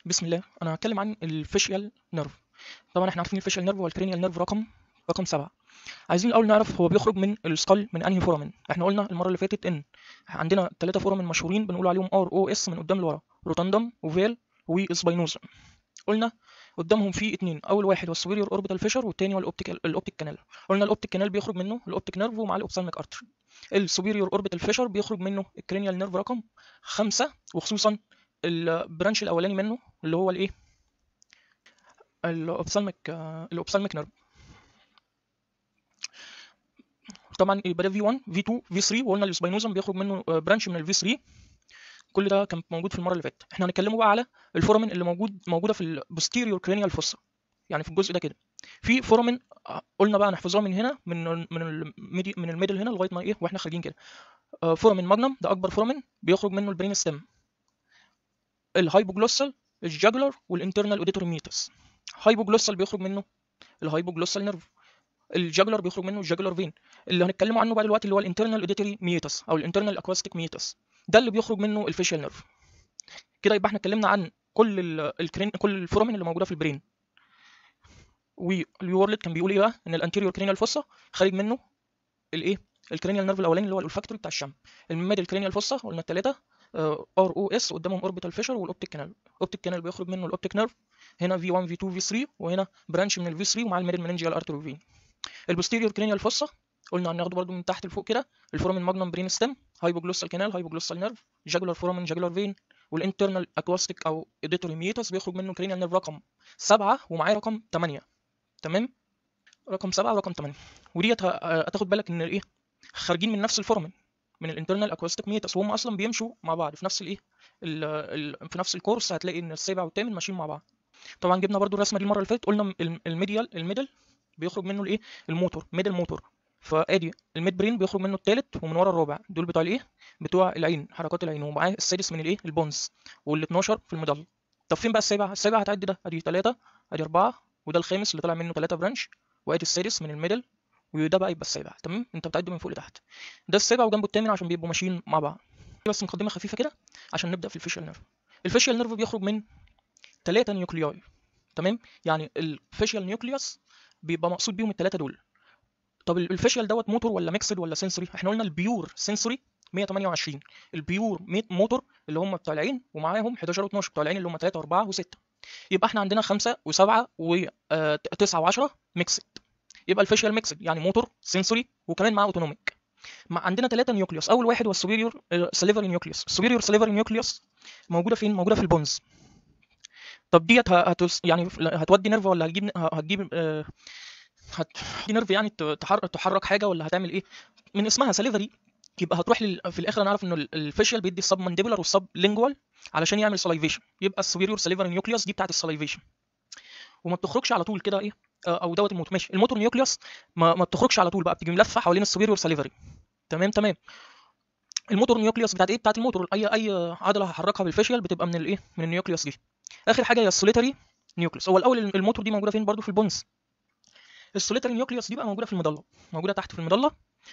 بسم الله انا هتكلم عن الفيشيال نيرف طبعا احنا عارفين الفيشيال نيرف والكرينيال نيرف رقم رقم سبعة عايزين الاول نعرف هو بيخرج من السكال من انهي فورامين احنا قلنا المره اللي فاتت ان عندنا ثلاثه فورامين مشهورين بنقول عليهم ار او اس من قدام لورا روتاندم وفيل وسباينوزا قلنا قدامهم في اتنين اول واحد هو السوبيريور اوربيتال فيشر والتاني هو الاوبتيك الاوبتيك كانال قلنا الاوبتيك كانال بيخرج منه الاوبتيك نيرف ومع الاوبسالميك ارتري السوبيريور اوربيتال فيشر بيخرج منه الكرينيال نيرف رقم خمسة وخصوصا البرانش الاولاني منه اللي هو الايه الاوبسالميك الاوبسالميك نيرف طبعا يبقى ده في 1 في 2 في 3 وقلنا السباينوزم بيخرج منه برانش من الفي 3 كل ده كان موجود في المره اللي فاتت احنا هنتكلموا بقى على الفورامين اللي موجود موجوده في البوستيريور كرينيال فوسا يعني في الجزء ده كده في فورامين قلنا بقى نحفظوها من هنا من من الميدي من الميدل هنا لغايه ما ايه واحنا خارجين كده فورامين ماجنم ده اكبر فورامين بيخرج منه البرين ستيم الهايبوجلوسال الجاجولار والانترنال اوديتوري ميتس هايبوجلوسال بيخرج منه الهايبوجلوسال نيرف الجاجولار بيخرج منه الجاجولار فين اللي هنتكلموا عنه بقى دلوقتي اللي هو الانترنال اوديتوري ميتس او الانترنال اكواستيك ميتس ده اللي بيخرج منه الفيشيال نيرف كده يبقى احنا اتكلمنا عن كل الكرين كل الفورامين اللي موجوده في البرين واليورلد كان بيقول ايه بقى ان الانتيريور كرينيال فوسا خارج منه الايه الكرينيال نيرف الاولاني اللي هو الفاكتوري بتاع الشم الميدل كرينيال فوسا قلنا الثلاثه ار او اس قدامهم اوربيتال فيشر والاوبتيك كانال الاوبتيك كانال بيخرج منه الاوبتيك نيرف هنا في 1 في 2 في 3 وهنا برانش من الفي 3 ومع الميدل مننجيال ارتري فين البوستيريور كرينيال فوسا قلنا هناخده برده من تحت لفوق كده الفورامين ماجنم برين ستيم هايبوجلوسال كانال هايبوجلوسال نيرف جاجولار فورامين جاجولار فين والانترنال اكواستيك او ايديتوري ميتس بيخرج منه كرينيال نيرف رقم 7 ومعاه رقم 8 تمام رقم 7 ورقم 8 وديت هتاخد بالك ان الايه خارجين من نفس الفورامين من الانترنال اكواستيك ميتس وهم اصلا بيمشوا مع بعض في نفس الايه في نفس الكورس هتلاقي ان السابع والثامن ماشيين مع بعض طبعا جبنا برده الرسمه دي المره اللي فاتت قلنا الميديال الميدل بيخرج منه الايه الموتور ميدل موتور فادي الميد برين بيخرج منه الثالث ومن ورا الرابع دول بتوع الايه بتوع العين حركات العين ومعاه السادس من الايه البونز وال12 في المضل طب فين بقى السابع السابع هتعد ده ادي 3 ادي 4 وده الخامس اللي طلع منه 3 برانش وادي السادس من الميدل وده بقى يبقى السابع تمام انت بتعده من فوق لتحت ده السابع وجنبه الثامن عشان بيبقوا ماشيين مع بعض بس مقدمه خفيفه كده عشان نبدا في الفيشيال نيرف الفيشيال نيرف بيخرج من ثلاثه نيوكلياي تمام يعني الفيشيال نيوكليوس بيبقى مقصود بيهم الثلاثه دول طب الفيشيال دوت موتور ولا ميكسد ولا سنسوري احنا قلنا البيور سنسوري 128 البيور موتور اللي هم بتوع العين ومعاهم 11 و12 بتوع العين اللي هم 3 و4 و6 يبقى احنا عندنا 5 و7 و9 و10 ميكسد يبقى الفيشيال ميكسد يعني موتور سنسوري وكمان معاه اوتونوميك عندنا ثلاثه نيوكليوس اول واحد هو السوبيريور سليفري نيوكليوس السوبيريور سليفري نيوكليوس موجوده فين موجوده في البونز طب ديت هتس يعني هتودي نيرف ولا هتجيب هتجيب آه هتدي نيرف يعني تحرك تحرك حاجه ولا هتعمل ايه من اسمها سليفري يبقى هتروح لل... في الاخر نعرف انه الفيشيال بيدي السب مانديبولار والسب لينجوال علشان يعمل سلايفيشن يبقى السوبيريور سليفري نيوكليوس دي بتاعت السلايفيشن وما بتخرجش على طول كده ايه او دوت الموتور ماشي الموتور نيوكليوس ما, ما بتخرجش على طول بقى بتيجي ملفه حوالين السوبيريور سليفري تمام تمام الموتور نيوكليوس بتاعت ايه بتاعت الموتور اي اي عضله هحركها بالفيشيال بتبقى من الايه من النيوكليوس دي اخر حاجه هي السوليتري نيوكليوس هو الاول الموتور دي موجوده فين برضو في البونز السوليتري نيوكليوس دي بقى موجوده في المضله موجوده تحت في المضله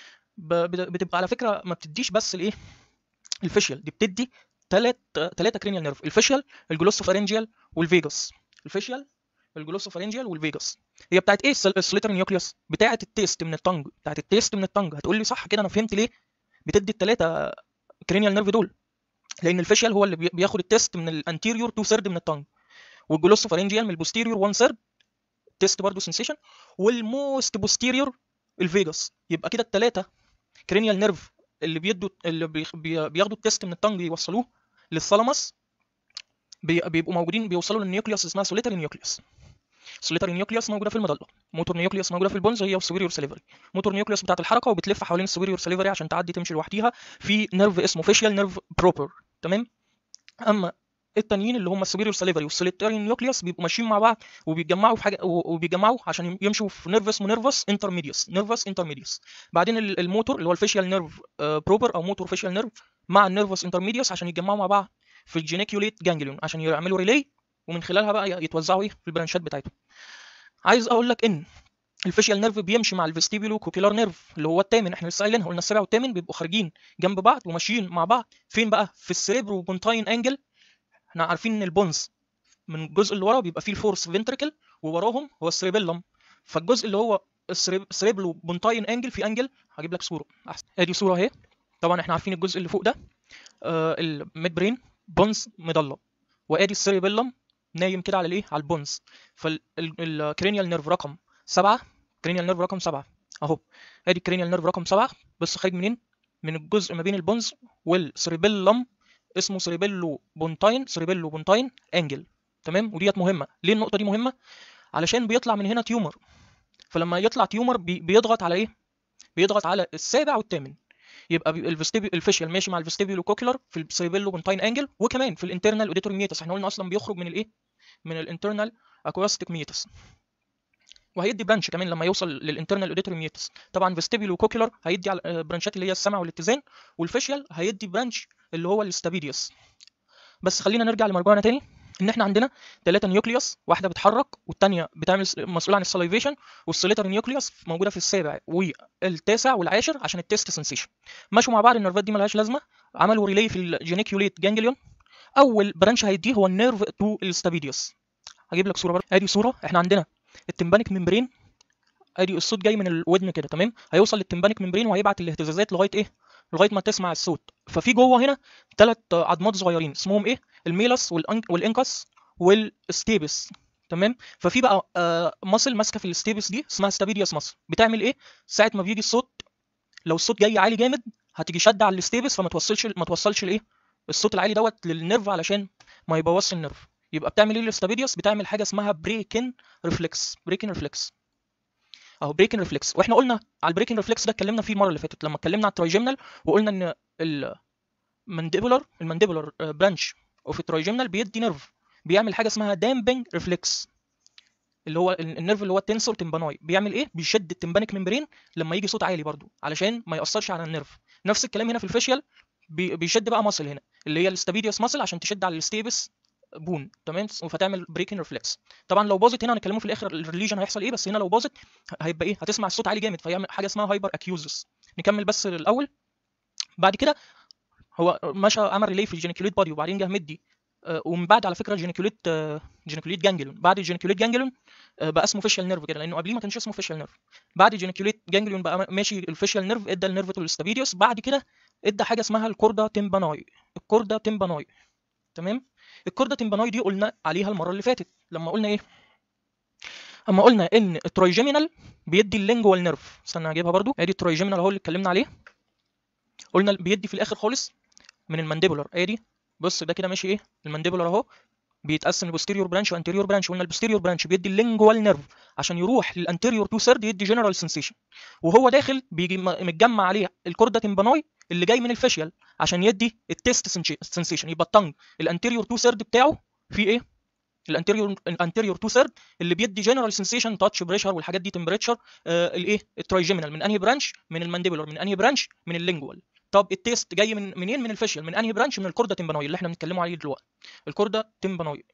بتبقى على فكره ما بتديش بس الايه الفيشيال دي بتدي ثلاث ثلاثه كرينيال نيرف الفيشيال الجلوسوفارنجيال والفيجاس الفيشيال الجلوسوفارنجيال والفيجاس هي بتاعت ايه السوليتري نيوكليوس بتاعت التيست من التنج بتاعت التيست من التنج هتقول لي صح كده انا فهمت ليه بتدي الثلاثه كرينيال نيرف دول لان الفيشيال هو اللي بياخد التيست من الانتيريور 2 ثيرد من التنج والجلوسوفارنجيال من البوستيريور 1 ثيرد تيست برضه سنسيشن والموست بوستيريور الفيجاس يبقى كده الثلاثه كرينيال نيرف اللي بيدوا اللي بي بياخدوا التيست من التنج يوصلوه للثالاموس بيبقوا موجودين بيوصلوا للنيوكليوس اسمها سوليتري نيوكليوس سوليتري نيوكليوس موجوده في المضله موتور نيوكليوس موجوده في البونز هي والسوبيريور سليفري موتور نيوكليوس بتاعه الحركه وبتلف حوالين السوبيريور سليفري عشان تعدي تمشي لوحديها في نيرف اسمه فيشيال نيرف بروبر تمام اما التانيين اللي هم السوبيريور سليفري والسوليتري نيوكليوس بيبقوا ماشيين مع بعض وبيتجمعوا في حاجه وبيتجمعوا عشان يمشوا في نيرف اسمه نيرفس انترميديوس نيرفس انترميديوس بعدين الموتور اللي هو الفيشيال نيرف بروبر او موتور فيشيال نيرف مع النيرفس انترميديوس عشان يتجمعوا مع بعض في الجينيكيوليت جانجليون عشان يعملوا ريلي ومن خلالها بقى يتوزعوا ايه في البرانشات بتاعتهم عايز اقول لك ان الفيشيال نيرف بيمشي مع الفيستيبولو كوكيلار نيرف اللي هو الثامن احنا لسه قايلينها قلنا السابع والثامن بيبقوا خارجين جنب بعض وماشيين مع بعض فين بقى في السريبرو بونتاين انجل احنا عارفين ان البونز من الجزء اللي ورا بيبقى فيه الفورس فينتريكل ووراهم هو السريبيلم فالجزء اللي هو السريبلو بونتاين انجل في انجل هجيب لك صوره احسن ادي صوره اهي طبعا احنا عارفين الجزء اللي فوق ده آه الميد برين بونز مضلم وادي السريبيلم نايم كده على الايه على البونز فالكرينيال نيرف رقم سبعة كرينيال نيرف رقم سبعة اهو ادي الكرينيال نيرف رقم سبعة بص خارج منين من الجزء ما بين البونز والسريبيلم اسمه سريبيلو بونتاين سريبيلو بونتاين انجل تمام وديت مهمه ليه النقطه دي مهمه علشان بيطلع من هنا تيومر فلما يطلع تيومر بي بيضغط على ايه بيضغط على السابع والثامن يبقى الفيستيبيو الفيشيال ماشي مع الفيستيبيولو كوكيولار في السريبيلو بونتاين انجل وكمان في الانترنال اوديتوري ميتس احنا قلنا اصلا بيخرج من الايه من الانترنال اكوستيك ميتس وهيدي برانش كمان لما يوصل للانترنال اوديتوري ميتس طبعا فيستيبيولو كوكيولار هيدي على برانشات اللي هي السمع والاتزان والفيشيال هيدي برانش اللي هو الاستابيديوس بس خلينا نرجع لمرجوعنا تاني ان احنا عندنا ثلاثه نيوكليوس واحده بتحرك والثانيه بتعمل مسؤوله عن السلايفيشن والسوليتر نيوكليوس موجوده في السابع والتاسع والعاشر عشان التيست سنسيشن مشوا مع بعض النيرفات دي ملهاش لازمه عملوا ريلي في الجينيكيوليت جانجليون اول برانش هيديه هو النيرف تو الستابيديوس هجيب لك صوره برضه ادي صوره احنا عندنا التمبانيك ممبرين ادي الصوت جاي من الودن كده تمام هيوصل للتمبانيك ممبرين وهيبعت الاهتزازات لغايه ايه لغايه ما تسمع الصوت ففي جوه هنا ثلاث عظمات صغيرين اسمهم ايه الميلس والانكس والستيبس تمام ففي بقى آه ماسل ماسكه في الستيبس دي اسمها ستابيديوس ماسل بتعمل ايه ساعه ما بيجي الصوت لو الصوت جاي عالي جامد هتيجي شد على الستيبس فما توصلش ما توصلش الايه الصوت العالي دوت للنيرف علشان ما يبوظش النيرف يبقى بتعمل ايه الستابيديوس بتعمل حاجه اسمها بريكن ريفلكس بريكن ريفلكس اهو بريكن ريفلكس واحنا قلنا على البريكن ريفلكس ده اتكلمنا فيه المره اللي فاتت لما اتكلمنا على الترايجيمنال وقلنا ان المانديبولار المانديبولار برانش اوف الترايجيمنال بيدي نيرف بيعمل حاجه اسمها دامبنج ريفلكس اللي هو النيرف اللي هو التنسور تمباناي بيعمل ايه بيشد التمبانيك ممبرين لما يجي صوت عالي برضو علشان ما ياثرش على النيرف نفس الكلام هنا في الفيشيال بيشد بقى ماسل هنا اللي هي الستابيديوس ماسل عشان تشد على الستيبس بون تمام فتعمل بريكنج ريفلكس طبعا لو باظت هنا هنتكلموا في الاخر الريليجن هيحصل ايه بس هنا لو باظت هيبقى ايه هتسمع الصوت عالي جامد فيعمل حاجه اسمها هايبر اكيوزس نكمل بس الاول بعد كده هو مشى عمل ريلي في الجينيكوليت بادي وبعدين جه مدي آه ومن بعد على فكره الجينيكوليت آه جينيكوليت جانجليون بعد الجينيكوليت جانجليون آه بقى اسمه فيشال نيرف كده لانه قبليه ما كانش اسمه فيشال نيرف بعد الجينيكوليت جانجليون بقى ماشي الفيشال نيرف ادى النيرف الاستابيديوس بعد كده ادى حاجه اسمها الكوردا تيمباناي الكوردا تيمباناي تمام الكوردا تيمباناي دي قلنا عليها المره اللي فاتت لما قلنا ايه اما قلنا ان الترايجيمينال بيدي اللينجوال نيرف استنى اجيبها برضو ادي الترايجيمينال اهو اللي اتكلمنا عليه قلنا بيدي في الاخر خالص من المانديبولار ادي بص ده كده ماشي ايه المانديبولار اهو بيتقسم لبوستيريور برانش وانتيريور برانش قلنا البوستيريور برانش بيدي اللينجوال نيرف عشان يروح للانتيريور تو سيرد يدي جنرال سنسيشن وهو داخل بيجي متجمع عليه الكوردا تيمباناي اللي جاي من الفيشيال عشان يدي التيست سنسيشن يبقى التنج الانتيريور تو سيرد بتاعه في ايه الانتيريور الانتيريور تو سيرد اللي بيدي جنرال سنسيشن تاتش بريشر والحاجات دي تمبريتشر آه الايه الترايجيمينال من انهي برانش من المانديبولار من انهي برانش من اللينجوال طب التيست جاي من منين من الفيشيال من انهي برانش من الكوردا تيمبانوي اللي احنا بنتكلموا عليه دلوقتي الكوردا تيمبانوي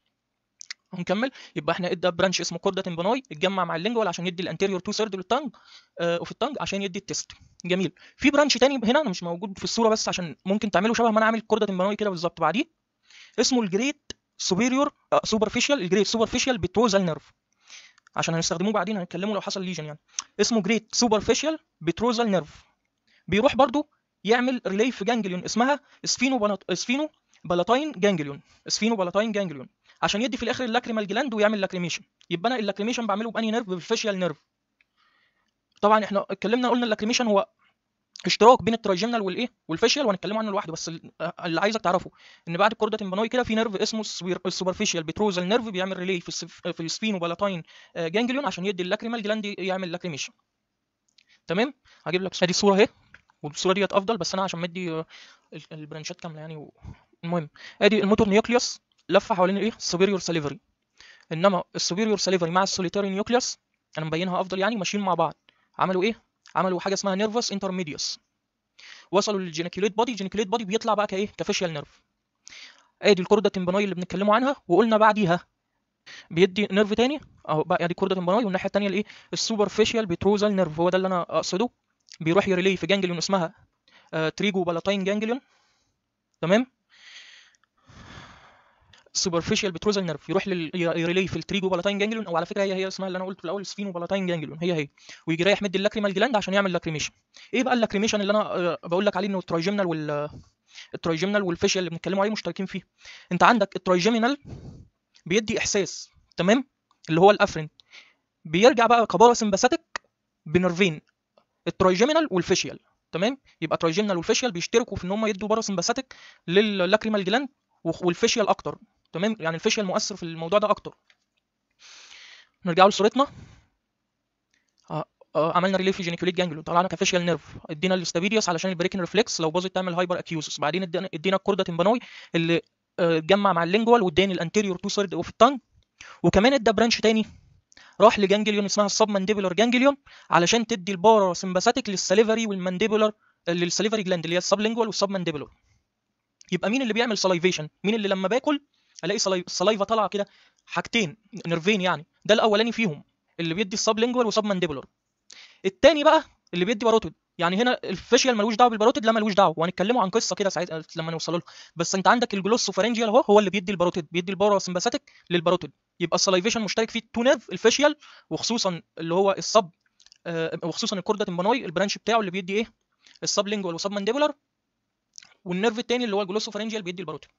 هنكمل يبقى احنا ادى برانش اسمه كوردا تيمبانوي اتجمع مع اللينجوال عشان يدي الانتيريور تو سيرد للتنج آه وفي التنج عشان يدي التيست جميل في برانش تاني هنا انا مش موجود في الصوره بس عشان ممكن تعمله شبه ما انا عامل الكوردا تيمبانوي كده بالظبط بعديه اسمه الجريت سوبيريور سوبرفيشال الجريت سوبرفيشال بتروزال نيرف عشان هنستخدموه بعدين هنتكلمه لو حصل ليجن يعني اسمه جريت سوبرفيشال بتروزال نيرف بيروح برضو يعمل ريلي في جانجليون اسمها سفينو بنط... سفينو بلاتاين جانجليون سفينو بلاتاين جانجليون عشان يدي في الاخر اللاكريمال جلاند ويعمل لاكريميشن يبقى انا اللاكريميشن بعمله باني نيرف بالفيشيال نيرف طبعا احنا اتكلمنا قلنا اللاكريميشن هو اشتراك بين الترايجيمنال والايه والفيشيال وهنتكلم عنه لوحده بس اللي عايزك تعرفه ان بعد الكوردا تمبانوي كده في نيرف اسمه السوبرفيشال بتروزال نيرف بيعمل ريلي في السف... في السفينو بلاتاين جانجليون عشان يدي اللاكريمال جلاند يعمل لاكريميشن تمام هجيب لك ادي الصوره اهي والصوره ديت افضل بس انا عشان مدي البرانشات كامله يعني و... المهم ادي الموتور نيوكليوس لفه حوالين ايه السوبيريور ساليفري انما السوبيريور ساليفري مع السوليتاري نيوكليوس انا مبينها افضل يعني ماشيين مع بعض عملوا ايه عملوا حاجه اسمها نيرفس انترميديوس وصلوا للجينيكوليت بودي الجينيكوليت بودي بيطلع بقى كايه كفيشيال نيرف ادي الكوردا تمبانوي اللي بنتكلموا عنها وقلنا بعديها بيدي نيرف تاني اهو بقى ادي الكوردا تمبانوي والناحيه الثانيه الايه السوبرفيشال بتروزال نيرف هو ده اللي انا اقصده بيروح يريلي في جانجليون اسمها آه تريجو بالاتاين جانجليون تمام سوبرفيشال بتروزال نيرف يروح لل يريلي في التريجو بالاتاين جانجليون او على فكره هي هي اسمها اللي انا قلت في الاول سفينو بالاتاين جانجليون هي هي ويجي رايح مدي اللاكريمال جلاند عشان يعمل لاكريميشن ايه بقى اللاكريميشن اللي انا آه، بقول لك عليه انه الترايجيمنال وال الترايجيمنال والفيشيال اللي بنتكلموا عليه مشتركين فيه انت عندك الترايجيمنال بيدي احساس تمام اللي هو الافرين بيرجع بقى كباراسمباثيك بنرفين الترايجيمنال والفيشيال تمام يبقى ترايجيمنال والفيشيال بيشتركوا في ان هم يدوا باراسمباثيك لللاكريمال جلاند والفيشيال اكتر تمام يعني الفيشيال مؤثر في الموضوع ده اكتر نرجع لصورتنا آه، آه، عملنا ريليف في جينيكوليت جانجلون طلعنا كفيشيال نيرف ادينا الاستابيديوس علشان البريكن ريفلكس لو باظت تعمل هايبر اكيوسس بعدين ادينا ادينا الكوردا تمبانوي اللي آه، اتجمع مع اللينجوال واداني الانتيريور تو سيرد اوف التانج وكمان ادى برانش تاني راح لجانجليون اسمها السب مانديبولار جانجليون علشان تدي البارا سمباثيك للسليفري والمانديبولار للسليفري جلاند اللي هي السب لينجوال والسب مانديبولار يبقى مين اللي بيعمل سلايفيشن مين اللي لما باكل الاقي سلاي- السلايفا طالعه كده حاجتين نيرفين يعني ده الاولاني فيهم اللي بيدي السب لينجوال وسب مانديبولار التاني بقى اللي بيدي باروتيد يعني هنا الفيشيال ملوش دعوه بالباروتيد لا ملوش دعوه وهنتكلموا عن قصه كده ساعتها لما نوصل لها بس انت عندك الجلوسوفارنجيال اهو هو اللي بيدي الباروتيد بيدي البارا سمباثيك للباروتيد يبقى السلايفيشن مشترك فيه تو نيرف الفيشيال وخصوصا اللي هو السب آه، وخصوصا الكوردا تمبانوي البرانش بتاعه اللي بيدي ايه السب لينجوال وسب مانديبولار والنيرف التاني اللي هو الجلوسوفارنجيال بيدي الباروتيد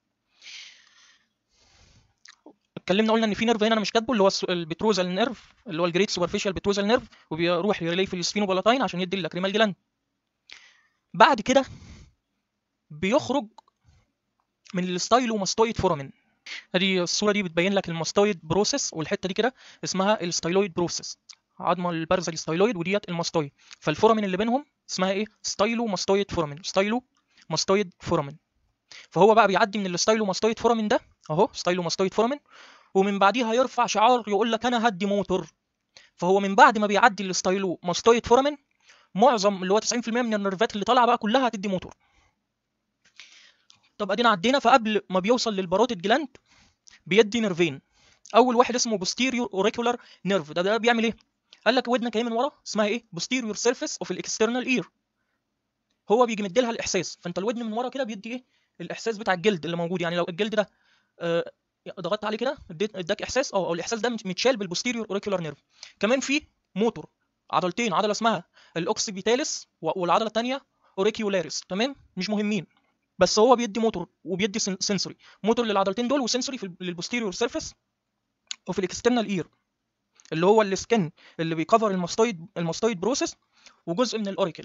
اتكلمنا قلنا ان في نيرف هنا انا مش كاتبه اللي هو الس- البتروزال نيرف اللي هو الجريت سوبرفيشال بتروزال نيرف وبيروح يريلي في السفينوبالاتاين عشان يدي اللاكريمال جلاند بعد كده بيخرج من الستايلوماستويد فورامين ادي الصوره دي بتبين لك الماستويد بروسيس والحته دي كده اسمها الستايلويد بروسيس عظمه البارزه الستايلويد وديت الماستويد فالفورامين اللي بينهم اسمها ايه ستايلو ماستويد فورامين ستايلو ماستويد فورامين فهو بقى بيعدي من الستايلو ماستويد فورامين ده اهو ستايلو ماستويد فورامين ومن بعديها يرفع شعار يقول لك انا هدي موتور فهو من بعد ما بيعدي الستايلو ماستويد فورامين معظم اللي هو 90% من النيرفات اللي طالعه بقى كلها هتدي موتور طب ادينا عدينا فقبل ما بيوصل للباروتيد جلاند بيدي نيرفين اول واحد اسمه بوستيريور اوريكولار نيرف ده, ده بيعمل ايه قال لك ودنك اهي من ورا اسمها ايه بوستيريور سيرفيس اوف الاكسترنال اير هو بيجي مديلها الاحساس فانت الودن من ورا كده بيدي ايه الاحساس بتاع الجلد اللي موجود يعني لو الجلد ده آه، ضغطت عليه كده اديت اداك احساس اه او الاحساس ده متشال بالبوستيريور اوريكولار نيرف كمان في موتور عضلتين عضله اسمها الاوكسيبيتاليس و- والعضله الثانيه اوريكيولاريس تمام مش مهمين بس هو بيدي موتور وبيدي سن- سنسوري موتور للعضلتين دول وسنسوري في ال- للبوستيريور سيرفيس وفي الاكسترنال اير اللي هو السكن اللي بيكفر الماستويد الماستويد بروسيس وجزء من الاوريكل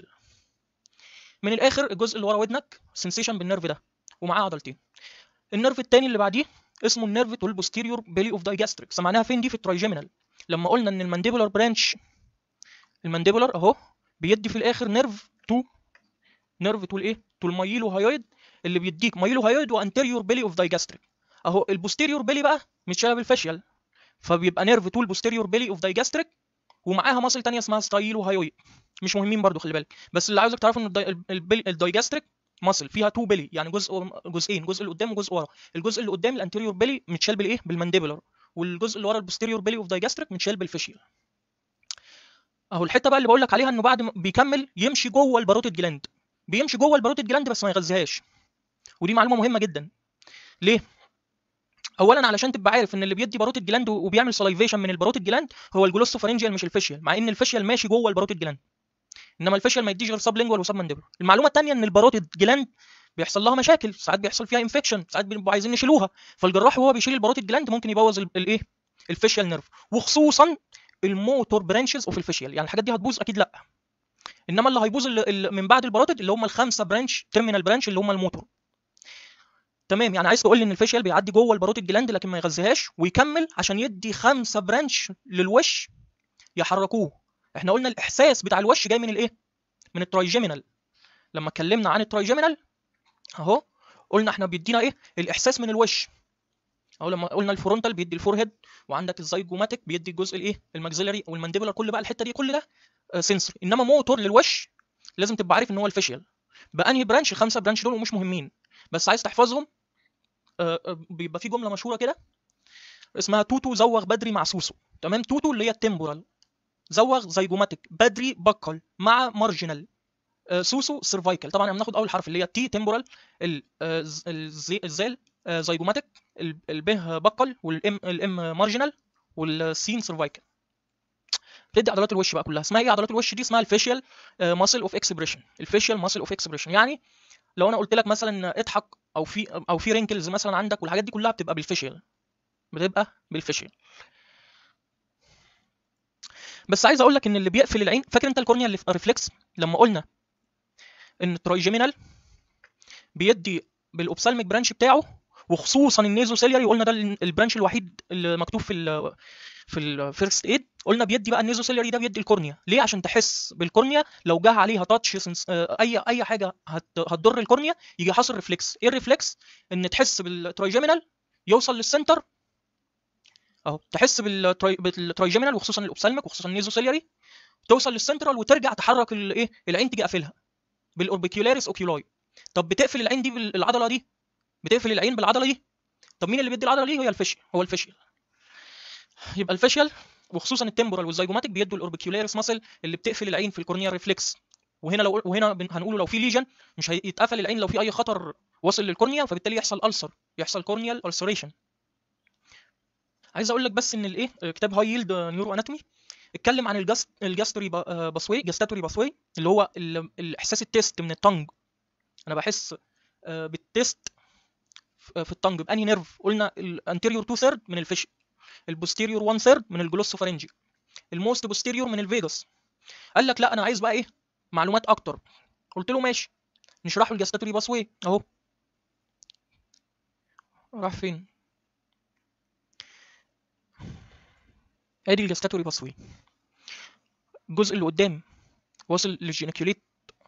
من الاخر الجزء اللي ورا ودنك سنسيشن بالنيرف ده ومعاه عضلتين النيرف الثاني اللي بعديه اسمه النيرف تول بوستيريور بيلي اوف دايجاستريك سمعناها فين دي في الترايجيمينال لما قلنا ان المانديبولار برانش المانديبولار اهو بيدي في الاخر نيرف تو نيرف تول ايه تول مايلو هايويد اللي بيديك مايلو هايويد وانتيريور بيلي اوف دايجاستريك اهو البوستيريور بيلي بقى متشاله بالفاشيال فبيبقى نيرف تول بوستيريور بيلي اوف دايجاستريك ومعاها ماسل تانية اسمها ستايلو هايويد مش مهمين برضو خلي بالك بس اللي عاوزك تعرفه ان الداي- البيلي- الدايجاستريك ماسل فيها تو بيلي يعني جزء جزئين جزء اللي قدام وجزء ورا الجزء اللي قدام الانتيريور بيلي متشال بالايه بالمانديبولار والجزء اللي ورا البوستيريور بيلي اوف دايجاستريك متشال بالفيشيال اهو الحته بقى اللي بقول لك عليها انه بعد ما بيكمل يمشي جوه الباروتيد جلاند بيمشي جوه الباروتيد جلاند بس ما يغذيهاش ودي معلومه مهمه جدا ليه اولا علشان تبقى عارف ان اللي بيدي باروتيد جلاند وبيعمل سلايفيشن من الباروتيد جلاند هو الجلوسوفارنجيال مش الفيشيال مع ان الفيشيال ماشي جوه الباروتيد جلاند انما الفيشيال ما يديش غير سب لينجوال وسب مانديبولار المعلومه الثانيه ان الباروتيد جلاند بيحصل لها مشاكل ساعات بيحصل فيها انفكشن ساعات بيبقوا عايزين يشيلوها فالجراح وهو بيشيل الباروتيد جلاند ممكن يبوظ ال- الايه الفيشيال نيرف وخصوصا الموتور برانشز اوف الفيشيال يعني الحاجات دي هتبوظ اكيد لا انما اللي هيبوظ ال- ال- من بعد الباروتيد اللي هم الخمسه برانش تيرمينال برانش اللي هم الموتور تمام يعني عايز تقول لي ان الفيشيال بيعدي جوه الباروتيد جلاند لكن ما يغذيهاش ويكمل عشان يدي خمسه برانش للوش يحركوه احنا قلنا الاحساس بتاع الوش جاي من الايه من الترايجيمينال لما اتكلمنا عن الترايجيمينال اهو قلنا احنا بيدينا ايه الاحساس من الوش او لما قلنا الفرونتال بيدي الفورهيد وعندك الزيجوماتيك بيدي الجزء الايه الماكسيلاري والمانديبولار كل بقى الحته دي كل ده سنسوري انما موتور للوش لازم تبقى عارف ان هو الفيشيال بانهي برانش الخمسه برانش دول ومش مهمين بس عايز تحفظهم آه، آه، بيبقى في جمله مشهوره كده اسمها توتو زوغ بدري مع سوسو تمام توتو اللي هي التمبورال زوغ زيجوماتيك بدري بكل مع مارجنال آه، سوسو سيرفايكال طبعا احنا بناخد اول حرف اللي هي تي تمبورال الزال آه، زيجوماتيك الب بقل والام الام مارجنال والسين سيرفايكال بتدي عضلات الوش بقى كلها اسمها ايه عضلات الوش دي اسمها الفيشيال ماسل اوف اكسبريشن الفيشيال ماسل اوف اكسبريشن يعني لو انا قلت لك مثلا اضحك او في او في رينكلز مثلا عندك والحاجات دي كلها بتبقى بالفيشيال بتبقى بالفيشيال بس عايز اقول لك ان اللي بيقفل العين فاكر انت الكورنيا اللي في ريفلكس لما قلنا ان الترايجيمينال بيدي بالاوبسالميك برانش بتاعه وخصوصا النيزو سيلياري قلنا ده البرانش الوحيد اللي مكتوب في ال في الفيرست ايد قلنا بيدي بقى النيزو سيلياري ده بيدي الكورنيا ليه عشان تحس بالكورنيا لو جه عليها تاتش اي اي حاجه هت هتضر الكورنيا يجي حاصل ريفلكس ايه الريفلكس ان تحس بالترايجيمينال يوصل للسنتر اهو تحس بالترايجيمينال وخصوصا الاوبسالميك وخصوصا النيزو سيلياري توصل للسنترال وترجع تحرك الايه العين تيجي قافلها بالاوربيكيولاريس اوكيولاي طب بتقفل العين دي بالعضله دي بتقفل العين بالعضله دي طب مين اللي بيدي العضله دي هي الفيشيال هو الفيشيال يبقى الفيشيال وخصوصا التمبورال والزيجوماتيك بيدوا الاوربيكيولاريس ماسل اللي بتقفل العين في الكورنيال ريفلكس وهنا لو وهنا هنقوله لو في ليجن مش هيتقفل العين لو في اي خطر وصل للكورنيا فبالتالي يحصل ألسر يحصل كورنيال ألسريشن عايز اقول لك بس ان الايه كتاب هاي ييلد نيورو اناتومي اتكلم عن الجاست الجاستوري باسوي جاستاتوري باسوي اللي هو الاحساس التيست من التنج انا بحس بالتيست في التنج باني نيرف قلنا الانتيريور 2 ثيرد من الفيش البوستيريور 1 ثيرد من الجلوسوفارنجي الموست بوستيريور من الفيجاس قال لك لا انا عايز بقى ايه معلومات اكتر قلت له ماشي نشرحه الجاستاتوري باسوي اهو راح فين ادي الجاستاتوري باسوي الجزء اللي قدام واصل للجينيكيوليت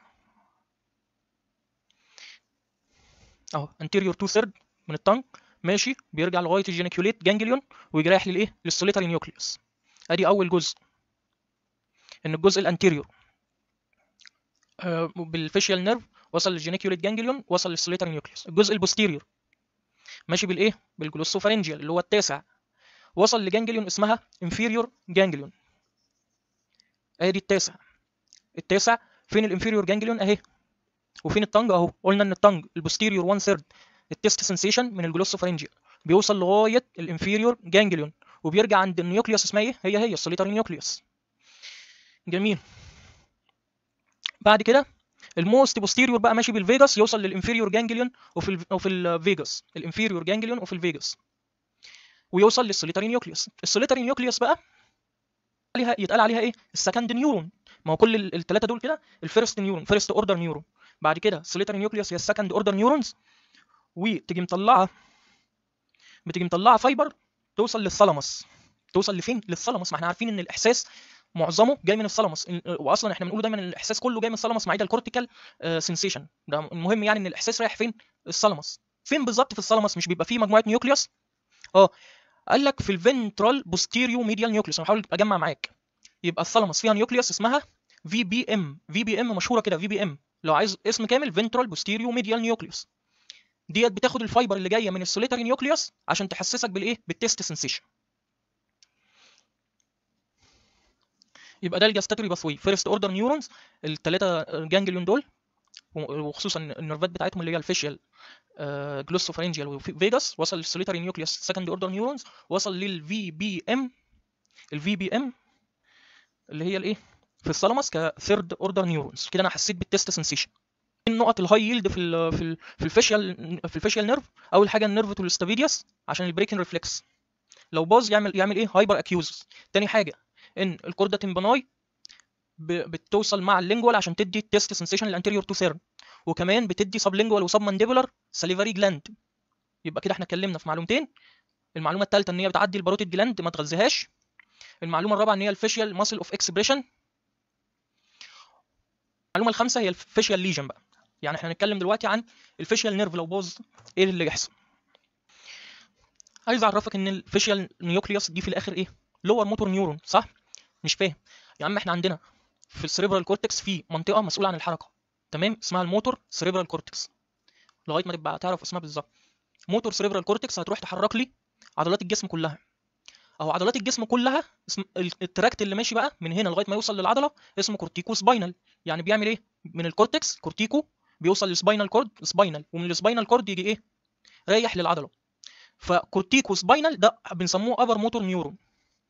اهو انتيريور 2 ثيرد من التنج ماشي بيرجع لغايه الجينيكيوليت جانجليون ويجي رايح للايه للسوليتاري نيوكليوس ادي اول جزء ان الجزء الانتيريور آه بالفيشيال نيرف وصل للجينيكيوليت جانجليون وصل للسوليتاري نيوكليوس الجزء البوستيريور ماشي بالايه بالجلوسوفارنجيال اللي هو التاسع وصل لجانجليون اسمها انفيريور جانجليون ادي التاسع التاسع فين الانفيريور جانجليون اهي وفين التنج اهو قلنا ان التنج البوستيريور 1 ثيرد التيست سنسيشن من الجلوسوفارنجيال بيوصل لغايه الانفيريور جانجليون وبيرجع عند النيوكليوس اسمها ايه هي هي السوليتاري نيوكليوس جميل بعد كده الموست بوستيريور بقى ماشي بالفيجاس يوصل للانفيريور جانجليون وفي ال وفي الفيجاس الانفيريور جانجليون وفي الفيجاس ويوصل للسوليتاري نيوكليوس السوليتاري نيوكليوس بقى عليها يتقال عليها ايه السكند نيورون ما هو كل الثلاثه دول كده الفيرست نيورون فيرست اوردر نيورون بعد كده السوليتاري نيوكليوس هي السكند اوردر نيورونز وتيجي مطلعه بتيجي مطلعه فايبر توصل للثالاموس توصل لفين للثالاموس ما احنا عارفين ان الاحساس معظمه جاي من الثالاموس واصلا احنا بنقول دايما ان الاحساس كله جاي من الثالاموس ما عدا الكورتيكال سنسيشن ده المهم يعني ان الاحساس رايح فين الثالاموس فين بالظبط في الثالاموس مش بيبقى فيه مجموعه نيوكليوس اه قال لك في الفنترال بوستيريو ميديال نيوكليوس انا بحاول اجمع معاك يبقى الثالاموس فيها نيوكليوس اسمها في بي ام في بي ام مشهوره كده في بي ام لو عايز اسم كامل فنترال بوستيريو ميديال نيوكليوس ديت بتاخد الفايبر اللي جايه من السوليتاري نيوكليوس عشان تحسسك بالايه بالتيست سنسيشن يبقى ده الجاستاتوري باثوي فيرست اوردر نيورونز الثلاثه جانجليون دول وخصوصا النيرفات بتاعتهم اللي هي الفيشيال جلوسوفارنجيال وفيجاس وصل للسوليتاري نيوكليوس سكند اوردر نيورونز وصل للفي بي ام الفي بي ام اللي هي الايه في الثالاموس كثيرد اوردر نيورونز كده انا حسيت بالتيست سنسيشن النقط الهاي يلد في ال في ال في الفيشيال في الفيشيال نيرف اول حاجه النيرف تولستافيديوس عشان البريكن ريفلكس لو باظ يعمل يعمل ايه هايبر اكيوزس تاني حاجه ان الكوردا تمباناي بتوصل مع اللينجوال عشان تدي تيست سنسيشن الانتيريور تو ثيرد وكمان بتدي سب لينجوال وسب مانديبولار ساليفاري جلاند يبقى كده احنا اتكلمنا في معلومتين المعلومه الثالثه ان هي بتعدي الباروتيد جلاند ما تغذيهاش المعلومه الرابعه ان هي الفيشيال ماسل اوف اكسبريشن المعلومه الخامسه هي الفيشيال ليجن بقى يعني احنا هنتكلم دلوقتي عن الفيشيال نيرف لو باظ ايه اللي يحصل عايز اعرفك ان الفيشيال نيوكليوس دي في الاخر ايه لور موتور نيورون صح مش فاهم يا عم احنا عندنا في السريبرال كورتكس في منطقه مسؤوله عن الحركه تمام اسمها الموتور سريبرال كورتكس لغايه ما تبقى تعرف اسمها بالظبط موتور سريبرال كورتكس هتروح تحرك لي عضلات الجسم كلها او عضلات الجسم كلها اسم التراكت اللي ماشي بقى من هنا لغايه ما يوصل للعضله اسمه كورتيكو سباينال يعني بيعمل ايه من الكورتكس كورتيكو بيوصل للسباينال كورد سباينال ومن السباينال كورد يجي ايه رايح للعضله فكورتيكو سباينال ده بنسموه ابر موتور نيورون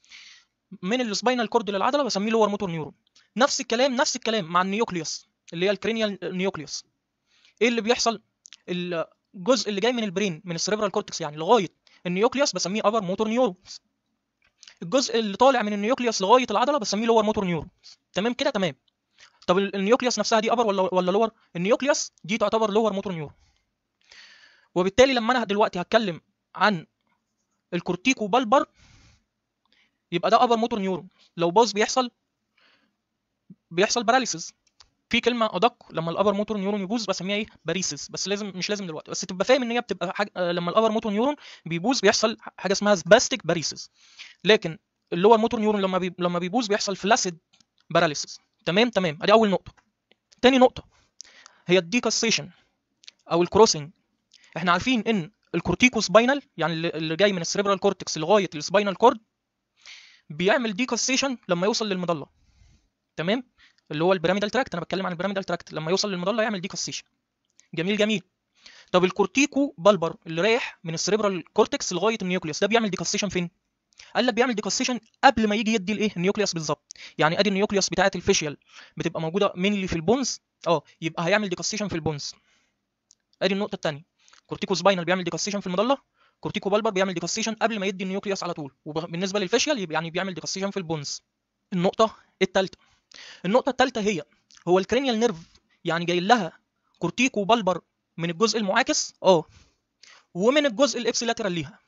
من السباينال كورد للعضله بسميه لور موتور نيورون نفس الكلام نفس الكلام مع النيوكليوس اللي هي الكرينيال نيوكليوس ايه اللي بيحصل الجزء اللي جاي من البرين من السريبرال كورتكس يعني لغايه النيوكليوس بسميه ابر موتور نيورون الجزء اللي طالع من النيوكليوس لغايه العضله بسميه لور موتور نيورون تمام كده تمام طب النيوكليوس نفسها دي ابر ولا ولا لور النيوكليوس دي تعتبر لور موتور نيورون وبالتالي لما انا دلوقتي هتكلم عن الكورتيكو بالبر يبقى ده ابر موتور نيورون لو باظ بيحصل بيحصل باراليسيس في كلمه ادق لما الابر موتور نيورون يبوظ بسميها ايه باريسيس بس لازم مش لازم دلوقتي بس تبقى فاهم ان هي بتبقى حاجة لما الابر موتور نيورون بيبوظ بيحصل حاجه اسمها سباستيك باريسيس لكن اللور موتور نيورون لما بي... لما بيبوظ بيحصل فلاسيد باراليسيس تمام تمام ادي اول نقطه تاني نقطه هي الديكاسيشن او الكروسنج احنا عارفين ان الكورتيكو سباينال يعني اللي جاي من السريبرال كورتكس لغايه السباينال كورد بيعمل ديكاسيشن لما يوصل للمضله تمام اللي هو البيراميدال تراكت انا بتكلم عن البيراميدال تراكت لما يوصل للمضله يعمل ديكاسيشن جميل جميل طب الكورتيكو بالبر اللي رايح من السريبرال كورتكس لغايه النيوكليوس ده بيعمل ديكاسيشن فين قال لك بيعمل ديكاسيشن قبل ما يجي يدي الايه النيوكليوس بالظبط يعني ادي النيوكليوس بتاعه الفيشيال بتبقى موجوده مينلي في البونز اه يبقى هيعمل ديكاسيشن في البونز ادي النقطه الثانيه كورتيكو سباينال بيعمل ديكاسيشن في المضله كورتيكو بالبر بيعمل ديكاسيشن قبل ما يدي النيوكليوس على طول وبالنسبه للفيشيال يبقى يعني بيعمل ديكاسيشن في البونز النقطه الثالثه النقطه الثالثه هي هو الكرينيال نيرف يعني جاي لها كورتيكو بالبر من الجزء المعاكس اه ومن الجزء الابسيلاترال ليها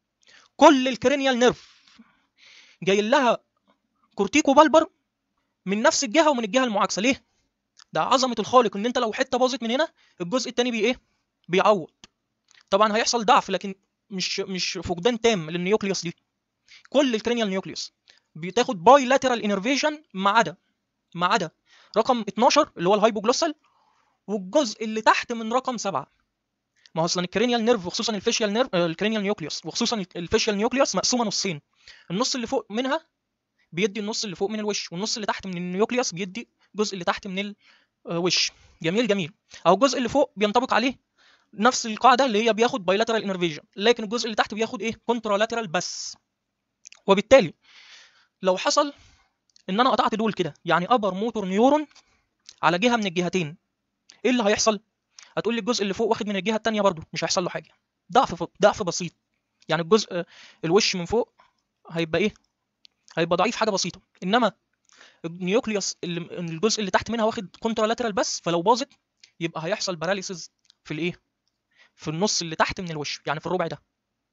كل الكرينيال نيرف جاي لها كورتيكو بالبر من نفس الجهه ومن الجهه المعاكسه ليه ده عظمه الخالق ان انت لو حته باظت من هنا الجزء الثاني بي ايه بيعوض طبعا هيحصل ضعف لكن مش مش فقدان تام للنيوكليوس دي كل الكرينيال نيوكليوس بتاخد باي لاترال انرفيشن ما عدا ما عدا رقم 12 اللي هو الهايبوجلوسال والجزء اللي تحت من رقم 7 ما هو اصلا الكرينيال نيرف وخصوصا الفيشيال نيرف الكرينيال نيوكليوس وخصوصا الفيشيال نيوكليوس مقسومه نصين النص اللي فوق منها بيدي النص اللي فوق من الوش والنص اللي تحت من النيوكليوس بيدي الجزء اللي تحت من الوش جميل جميل او الجزء اللي فوق بينطبق عليه نفس القاعده اللي هي بياخد بايلاترال انرفيجن لكن الجزء اللي تحت بياخد ايه كونترالاترال بس وبالتالي لو حصل ان انا قطعت دول كده يعني ابر موتور نيورون على جهه من الجهتين ايه اللي هيحصل هتقول لي الجزء اللي فوق واخد من الجهه الثانيه برضو مش هيحصل له حاجه ضعف ضعف بسيط يعني الجزء الوش من فوق هيبقى ايه هيبقى ضعيف حاجه بسيطه انما النيوكليوس اللي الجزء اللي تحت منها واخد كونترالاترال بس فلو باظت يبقى هيحصل باراليسيس في الايه في النص اللي تحت من الوش يعني في الربع ده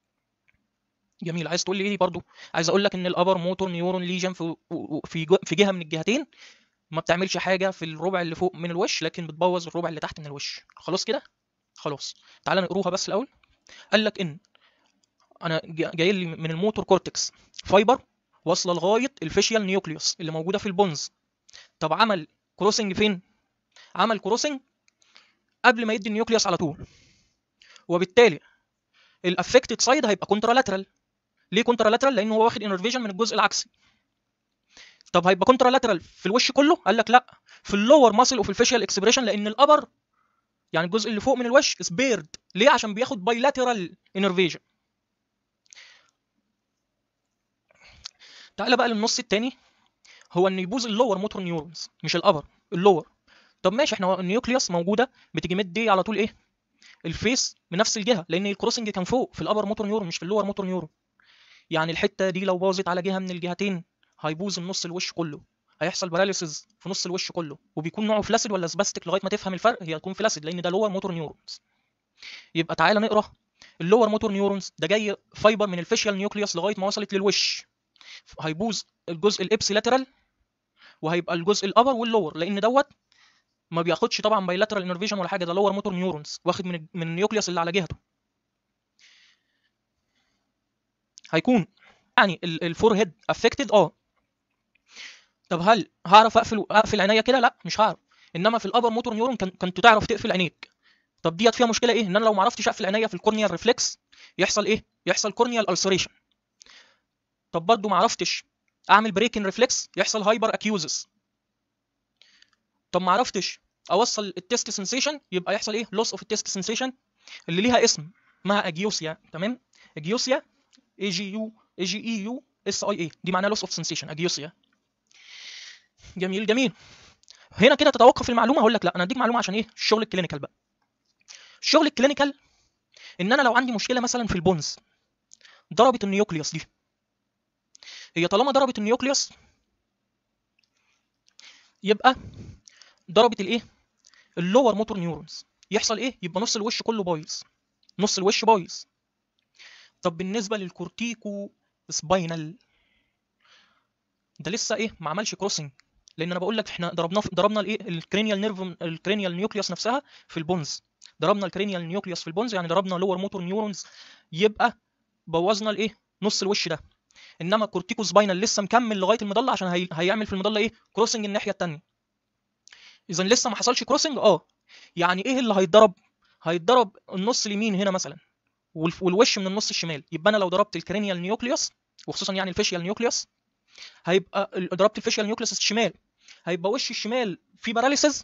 جميل عايز تقول لي ايه برضو عايز اقول لك ان الابر موتور نيورون ليجن في في في جهه من الجهتين ما بتعملش حاجه في الربع اللي فوق من الوش لكن بتبوظ الربع اللي تحت من الوش خلاص كده خلاص تعال نقروها بس الاول قال لك ان انا جاي لي من الموتور كورتكس فايبر واصله لغايه الفيشيال نيوكليوس اللي موجوده في البونز طب عمل كروسنج فين عمل كروسنج قبل ما يدي النيوكليوس على طول وبالتالي الافكتد سايد هيبقى كونترالاترال ليه كونترالاترال لان هو واخد انرفيجن من الجزء العكسي طب هيبقى كونترالاترال في الوش كله قال لك لا في اللور ماسل وفي الفيشيال اكسبريشن لان الابر يعني الجزء اللي فوق من الوش سبيرد ليه عشان بياخد بايلاترال انرفيجن تعالى بقى للنص التاني هو ان يبوظ اللور موتور نيورونز مش الابر اللور طب ماشي احنا النيوكليوس موجوده بتيجي مد دي على طول ايه الفيس من نفس الجهه لان الكروسنج كان فوق في الابر موتور نيورون مش في اللور موتور نيورون يعني الحته دي لو باظت على جهه من الجهتين هيبوظ النص الوش كله هيحصل باراليسيز في نص الوش كله وبيكون نوعه فلاسيد ولا سباستيك لغايه ما تفهم الفرق هي هتكون فلاسيد لان ده لور موتور نيورونز يبقى تعالى نقرا اللور موتور نيورونز ده جاي فايبر من الفيشيال نيوكليوس لغايه ما وصلت للوش هيبوظ الجزء الابسيلاترال وهيبقى الجزء الابر واللور لان دوت ما بياخدش طبعا بايلاترال انرفيشن ولا حاجه ده لور موتور نيورونز واخد من من النيوكليوس اللي على جهته هيكون يعني الفور هيد افكتد اه طب هل هعرف اقفل اقفل عينيا كده لا مش هعرف انما في الابر موتور نيورون كان كنت تعرف تقفل عينيك طب ديت فيها مشكله ايه ان انا لو ما عرفتش اقفل عينيا في الكورنيال ريفلكس يحصل ايه يحصل كورنيال السريشن طب برضه ما عرفتش اعمل بريكن ريفلكس يحصل هايبر اكيوزس طب ما عرفتش اوصل التيست سنسيشن يبقى يحصل ايه لوس اوف التيست سنسيشن اللي ليها اسم اسمها اجيوسيا تمام اجيوسيا اي جي يو اي جي اي يو اس اي اي دي معناها لوس اوف سنسيشن اجيوسيا جميل جميل هنا كده تتوقف المعلومه هقول لك لا انا اديك معلومه عشان ايه الشغل الكلينيكال بقى الشغل الكلينيكال ان انا لو عندي مشكله مثلا في البونز ضربت النيوكليوس دي هي طالما ضربت النيوكليوس يبقى ضربت الايه اللور موتور نيورونز يحصل ايه يبقى نص الوش كله بايظ نص الوش بايظ طب بالنسبه للكورتيكو سباينال ده لسه ايه ما عملش كروسنج لان انا بقول لك احنا ضربنا ضربنا الايه الكرينيال نيرف الكرينيال نيوكليوس نفسها في البونز ضربنا الكرينيال نيوكليوس في البونز يعني ضربنا لور موتور نيورونز يبقى بوظنا الايه نص الوش ده انما الكورتيكو سباينال لسه مكمل لغايه المظله عشان هي... هيعمل في المظله ايه كروسنج الناحيه الثانيه اذا لسه ما حصلش كروسنج اه يعني ايه اللي هيتضرب هيتضرب النص اليمين هنا مثلا والف- والوش من النص الشمال يبقى انا لو ضربت الكرينيال نيوكليوس وخصوصا يعني الفيشيال نيوكليوس هيبقى ال- ضربت الفيشيال نيوكليوس الشمال هيبقى وشي الشمال فيه باراليسز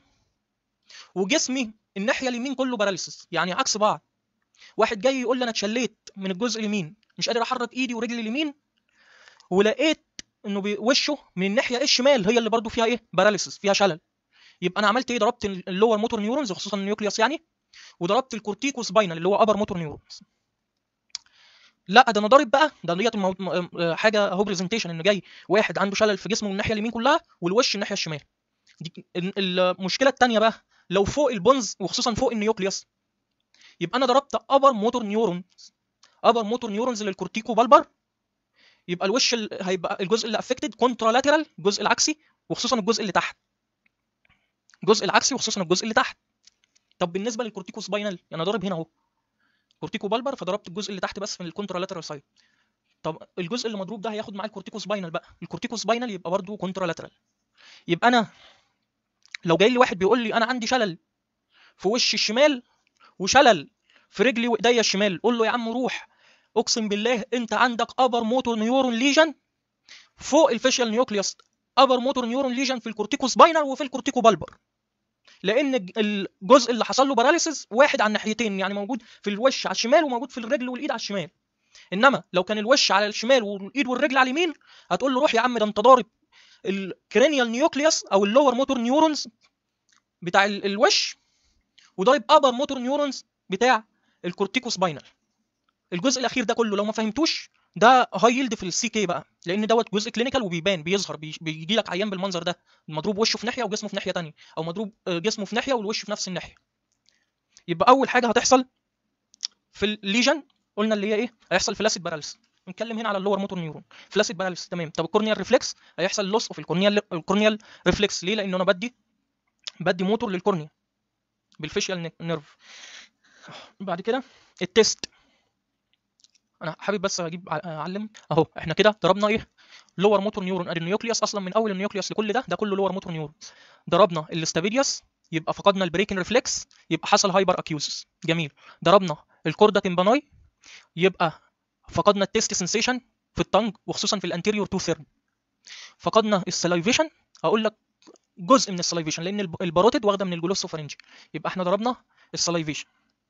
وجسمي الناحيه اليمين كله باراليسز يعني عكس بعض واحد جاي يقول لي انا اتشليت من الجزء اليمين مش قادر احرك ايدي ورجلي اليمين ولقيت انه بي- وشه من الناحيه الشمال هي اللي برضو فيها ايه باراليسز فيها شلل يبقى انا عملت ايه ضربت ال- اللور موتور نيورونز خصوصا النيوكليوس يعني وضربت الكورتيكو سباينال اللي هو ابر موتور نيورونز لا ده انا ضارب بقى ده ديت مو- م- م- حاجه اهو برزنتيشن انه جاي واحد عنده شلل في جسمه من الناحيه اليمين كلها والوش الناحيه الشمال دي ال- المشكله الثانيه بقى لو فوق البونز وخصوصا فوق النيوكليوس يبقى انا ضربت ابر موتور نيورونز ابر موتور نيورونز للكورتيكو بالبر يبقى الوش ال- هيبقى الجزء اللي افكتد كونترالاترال الجزء العكسي وخصوصا الجزء اللي تحت الجزء العكسي وخصوصا الجزء اللي تحت طب بالنسبه للكورتيكو سباينال انا ضارب هنا اهو كورتيكو بالبر فضربت الجزء اللي تحت بس من الكونترالاترال سايد طب الجزء اللي مضروب ده هياخد معاه الكورتيكو سباينال بقى الكورتيكو سباينال يبقى برضه كونترالاترال يبقى انا لو جاي لي واحد بيقول لي انا عندي شلل في وشي الشمال وشلل في رجلي وايديا الشمال قول له يا عم روح اقسم بالله انت عندك ابر موتور نيورون ليجن فوق الفيشيال نيوكليوس ابر موتور نيورون ليجن في الكورتيكو سباينال وفي الكورتيكو بالبر لان الج- الجزء اللي حصل له باراليسيس واحد على الناحيتين يعني موجود في الوش على الشمال وموجود في الرجل والايد على الشمال انما لو كان الوش على الشمال والايد والرجل على اليمين هتقول له روح يا عم ده انت ضارب الكرينيال نيوكليوس او اللور موتور نيورونز بتاع ال- الوش وضارب ابر موتور نيورونز بتاع الكورتيكو سباينال الجزء الاخير ده كله لو ما فهمتوش ده هاي يلد في السي كي بقى لان دوت جزء كلينيكال وبيبان بيظهر بي- بيجي لك عيان بالمنظر ده مضروب وشه في ناحيه وجسمه في ناحيه تانية او مضروب آه، جسمه في ناحيه والوش في نفس الناحيه يبقى اول حاجه هتحصل في الليجن قلنا اللي هي ايه هيحصل فلاسيد باراليس نتكلم هنا على اللور موتور نيورون فلاسيد باراليس تمام طب الكورنيال ريفلكس هيحصل لوس اوف الكورنيال الكورنيال ريفلكس ليه لان انا بدي بدي موتور للكورنيا بالفيشيال نيرف بعد كده التيست انا حابب بس اجيب ع- اعلم اهو احنا كده ضربنا ايه لور موتور نيورون ادي النيوكليوس اصلا من اول النيوكليوس لكل ده ده كله لور موتور نيورون ضربنا الاستابيديوس يبقى فقدنا البريكن ريفلكس يبقى حصل هايبر اكيوزس جميل ضربنا الكوردا تمباناي يبقى فقدنا التيست سنسيشن في التنج وخصوصا في الانتيريور تو ثيرد فقدنا السلايفيشن هقول لك جزء من السلايفيشن لان الب- الباروتيد واخده من الجلوسوفارنجي يبقى احنا ضربنا السلايفيشن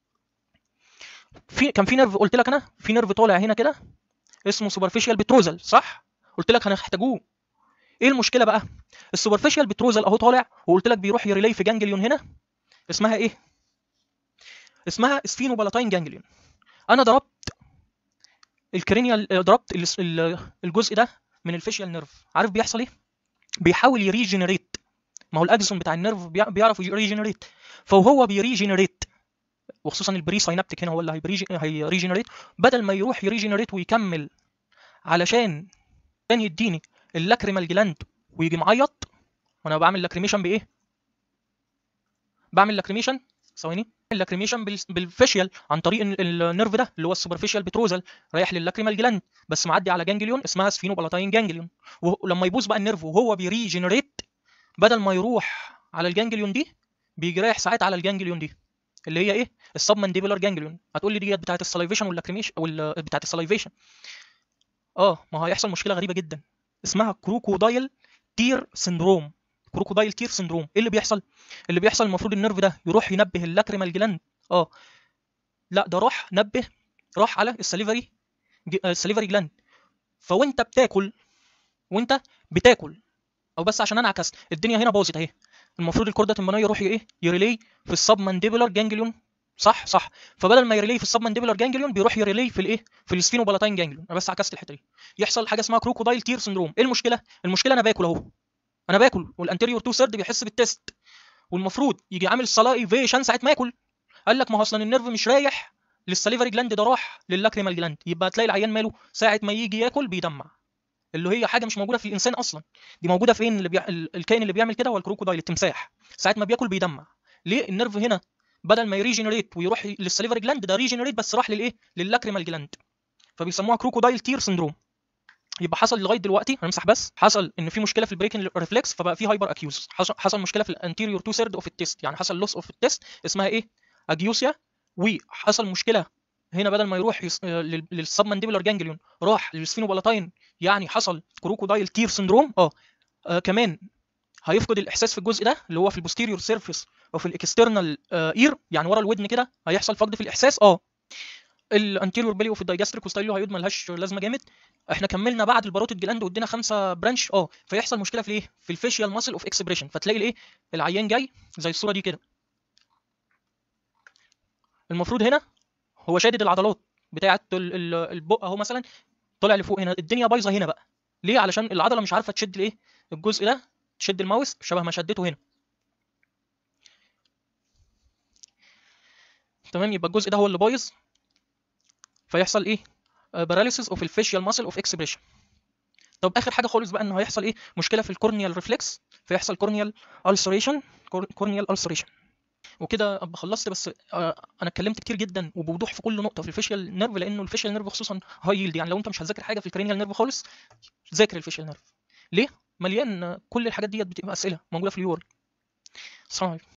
في كان في نيرف قلت لك انا في نيرف طالع هنا كده اسمه سوبرفيشال بتروزل صح قلت لك هنحتاجوه ايه المشكله بقى السوبرفيشال بتروزل اهو طالع وقلت لك بيروح يريلي في جانجليون هنا اسمها ايه اسمها سفينوبالاتاين جانجليون انا ضربت الكرينيال ضربت ال- ال- الجزء ده من الفيشيال نيرف عارف بيحصل ايه بيحاول يريجنريت ما هو الاجسون بتاع النيرف بيع- بيعرف يريجنريت فهو بيريجنريت وخصوصا البري ساينابتيك هنا هو اللي هيبريج- هيريجنريت بدل ما يروح يريجنريت ويكمل علشان كان يديني اللاكريمال جلاند ويجي معيط وانا بعمل لاكريميشن بايه بعمل لاكريميشن ثواني اللاكريميشن بال- بالفيشيال عن طريق ال- النيرف ده اللي هو السوبرفيشال بتروزل رايح للاكريمال جلاند بس معدي على جانجليون اسمها سفينوبالاتاين جانجليون ولما يبوظ بقى النيرف وهو بيريجنريت بدل ما يروح على الجانجليون دي بيجي رايح ساعات على الجانجليون دي اللي هي ايه السب مانديبولار جانجليون هتقول لي ديت بتاعه السلايفيشن واللاكريميشن ولا بتاعه السلايفيشن اه ما هو هيحصل مشكله غريبه جدا اسمها كروكودايل تير سندروم كروكودايل تير سندروم ايه اللي بيحصل اللي بيحصل المفروض النيرف ده يروح ينبه اللاكريمال جلاند اه لا ده راح نبه راح على السليفري السليفري جلاند فوانت بتاكل وانت بتاكل او بس عشان انا عكست الدنيا هنا باظت اهي المفروض الكوردا تمبانيه يروح ايه يريلي في السب مانديبولار جانجليون صح صح فبدل ما يريلي في السب مانديبولار جانجليون بيروح يريلي في الايه في السفينوبالاتاين جانجليون انا بس عكست الحته دي يحصل حاجه اسمها كروكودايل تير سندروم ايه المشكله المشكله انا باكل اهو انا باكل والانتيريور تو سيرد بيحس بالتست والمفروض يجي عامل سلايفيشن ساعه ما ياكل قال لك ما هو اصلا النيرف مش رايح للسليفري جلاند ده راح للاكريمال جلاند يبقى هتلاقي العيان ماله ساعه ما يجي ياكل بيدمع اللي هي حاجه مش موجوده في الانسان اصلا دي موجوده فين اللي بيع... الكائن اللي بيعمل كده هو الكروكودايل التمساح ساعه ما بياكل بيدمع ليه النيرف هنا بدل ما يريجنريت ويروح للسليفري جلاند ده ريجنريت بس راح للايه للاكريمال جلاند فبيسموها كروكودايل تير سندروم يبقى حصل لغايه دلوقتي هنمسح بس حصل ان في مشكله في البريكنج ريفلكس فبقى في هايبر اكيوز حصل مشكله في الانتيريور تو سيرد اوف التيست يعني حصل لوس اوف التيست اسمها ايه اجيوسيا وحصل مشكله هنا بدل ما يروح يس... للسب مانديبولار جانجليون راح للسفينوبالاتاين يعني حصل كروكودايل تير سندروم اه, آه كمان هيفقد الاحساس في الجزء ده اللي هو في البوستيريور سيرفيس او في الاكسترنال اير يعني ورا الودن كده هيحصل فقد في الاحساس اه الانتيريور بيلي وفي الدايجاستريك وستايلو هيود ملهاش لازمه جامد احنا كملنا بعد الباروتيد جلاند وادينا خمسه برانش اه فيحصل مشكله في الايه في الفيشيال ماسل اوف اكسبريشن فتلاقي الايه العيان جاي زي الصوره دي كده المفروض هنا هو شادد العضلات بتاعه البق اهو مثلا طلع لفوق هنا الدنيا بايظه هنا بقى ليه علشان العضله مش عارفه تشد الايه الجزء ده تشد الماوس شبه ما شدته هنا تمام يبقى الجزء ده هو اللي بايظ فيحصل ايه باراليسيس اوف الفيشيال ماسل اوف اكسبريشن طب اخر حاجه خالص بقى ان هيحصل ايه مشكله في الكورنيال ريفلكس فيحصل كورنيال السريشن كورنيال السريشن وكده ابقى خلصت بس انا اتكلمت كتير جدا وبوضوح في كل نقطه في الفيشيال نيرف لانه الفيشيال نيرف خصوصا هاي يلد يعني لو انت مش هتذاكر حاجه في الكرينيال نيرف خالص ذاكر الفيشيال نيرف ليه مليان كل الحاجات ديت بتبقى اسئله موجوده في اليور السلام عليكم